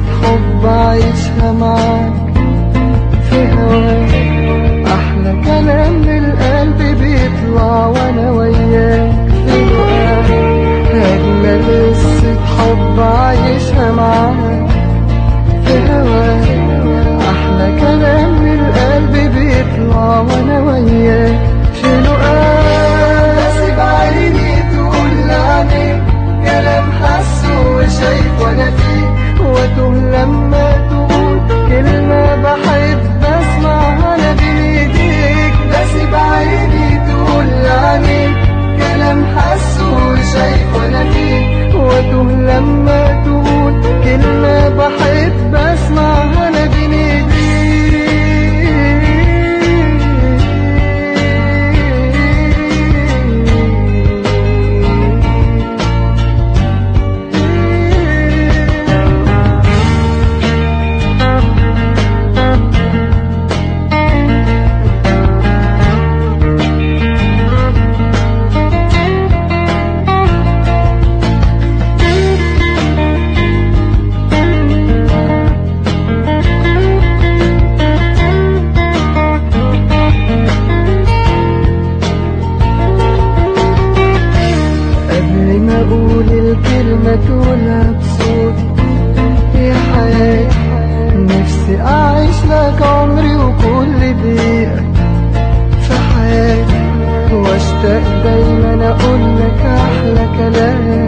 حب عايشها معاك في هواك أحلى كلام من القلب بيطلع وأنا وياك في لقاك أجمل قصة حب عايشها معاك في هواك أحلى كلام من القلب بيطلع وأنا وياك في لقاك سيب عيني تقول لعنيك كلام حاسه وشايف وأنا فيه وأتوه لما تقول كلمة بحب أسمعها أنا بين إيديك بسيب عيني تقول لعنيك كلام حاسه وشايف وأنا فيه وأتوه لما تقول كلمة بحب أسمعها أنا بين إيديك قبل ما اقول الكلمة تقولها بصوتي يا حياتي نفسي اعيش لك عمري وكل دقيقة في حياتي واشتاق دايما اقول لك احلى كلام